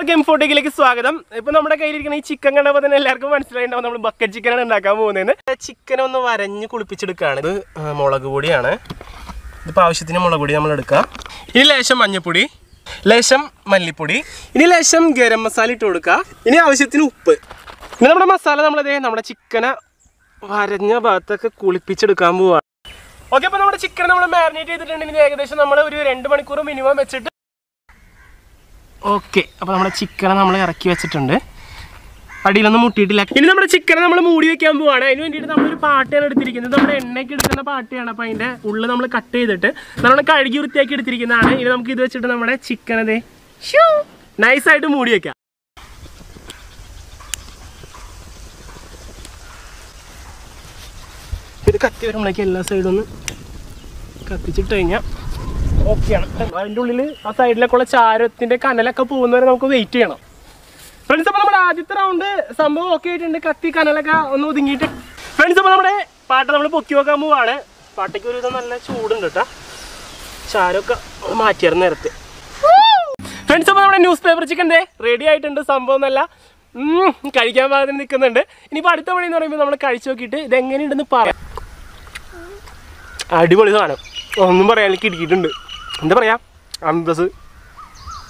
എല്ലാവർക്കും എംഫോട്ടേക്കിലേക്ക് സ്വാഗതം ഇപ്പൊ നമ്മുടെ കയ്യിലിരിക്കുന്ന ഈ ചിക്കൻ കണ്ടപ്പോൾ തന്നെ എല്ലാവർക്കും മനസ്സിലായിട്ടുണ്ടാവും നമ്മൾ ബക്കറ്റ് ചിക്കനാണ് ഉണ്ടാക്കാൻ പോകുന്നത് ചിക്കൻ ഒന്ന് വരഞ്ഞ് കുളിപ്പിച്ചെടുക്കുകയാണ് ഇത് ആ, മുളക് പൊടിയാണ് ഇതിപ്പോൾ ആവശ്യത്തിന് മുളക് പൊടി നമ്മൾ എടുക്കാം ഇനി ലേശം മഞ്ഞൾപ്പൊടി ലേശം മല്ലിപ്പൊടി ഇനി ലേശം ഗരം മസാല ഇട്ട് കൊടുക്കുക ഇനി ആവശ്യത്തിന് ഉപ്പ് ഇനി നമ്മുടെ മസാല നമ്മളതേ നമ്മുടെ ചിക്കനെ വരഞ്ഞ ഭാഗത്തൊക്കെ കുളിപ്പിച്ചെടുക്കാൻ പോവാണ് ഓക്കെ അപ്പോൾ നമ്മുടെ ചിക്കൻ നമ്മൾ മാരിനേറ്റ് ചെയ്തിട്ടുണ്ടെങ്കിൽ ഏകദേശം നമ്മൾ ഒരു രണ്ട് മണിക്കൂർ മിനിമം വെച്ചിട്ട് ഓക്കെ അപ്പോൾ നമ്മുടെ ചിക്കനെ നമ്മൾ ഇറക്കി വെച്ചിട്ടുണ്ട് അടിയിലൊന്നും മുട്ടിയിട്ടില്ല ഇനി നമ്മുടെ ചിക്കനെ നമ്മൾ മൂടി വെക്കാൻ പോവാണ് അതിന് വേണ്ടിയിട്ട് നമ്മളൊരു പാട്ടയാണ് എടുത്തിരിക്കുന്നത് നമ്മുടെ എണ്ണയ്ക്ക് എടുക്കുന്ന പാട്ടയാണ് അപ്പോൾ അതിൻ്റെ ഉള്ളിൽ നമ്മൾ കട്ട് ചെയ്തിട്ട് നമ്മൾ കഴുകി വൃത്തിയാക്കി എടുത്തിരിക്കുന്നതാണ് ഇനി നമുക്ക് ഇത് വെച്ചിട്ട് നമ്മുടെ ചിക്കൻ അതേ നൈസായിട്ട് മൂടി വെക്കാം ഇത് കത്തി വരുമ്പോഴേക്ക് എല്ലാ സൈഡും ഒന്ന് കത്തിച്ചിട്ട് കഴിഞ്ഞാൽ ഓക്കെയാണ് അതിൻ്റെ ഉള്ളിൽ ആ സൈഡിലൊക്കെ ഉള്ള ചാരത്തിൻ്റെ കനലൊക്കെ പോകുന്നവരെ നമുക്ക് വെയിറ്റ് ചെയ്യണം ഫ്രണ്ട്സ് അപ്പോൾ നമ്മുടെ ആദ്യത്തെ റൗണ്ട് സംഭവം ഓക്കെ ആയിട്ടുണ്ട് കത്തി കനലൊക്കെ ഒന്ന് ഒതുങ്ങിയിട്ട് ഫ്രണ്ട്സ് അപ്പോൾ നമ്മുടെ പാട്ട നമ്മൾ പൊക്കി വെക്കാൻ പോവാണ് പാട്ടയ്ക്ക് ഒരു വിധം നല്ല ചൂടുണ്ട് കേട്ടോ ചാരമൊക്കെ മാറ്റിയായിരുന്നു നേരത്തെ ഫ്രണ്ട്സ് അപ്പോൾ നമ്മുടെ ന്യൂസ് പേപ്പർ ചിക്കൻ്റെ റെഡി ആയിട്ടുണ്ട് സംഭവം എന്നല്ല ഉം, കഴിക്കാൻ പാകത്തിന് നിൽക്കുന്നുണ്ട് ഇനിയിപ്പോൾ അടുത്ത പണി എന്ന് പറയുമ്പോൾ നമ്മൾ കഴിച്ചു നോക്കിയിട്ട് ഇത് എങ്ങനെയുണ്ടെന്ന് പറയാം അടിപൊളി സാധനം ഒന്നും പറയാൻ കിട്ടിയിട്ടുണ്ട് എന്താ പറയാ അന്തസ്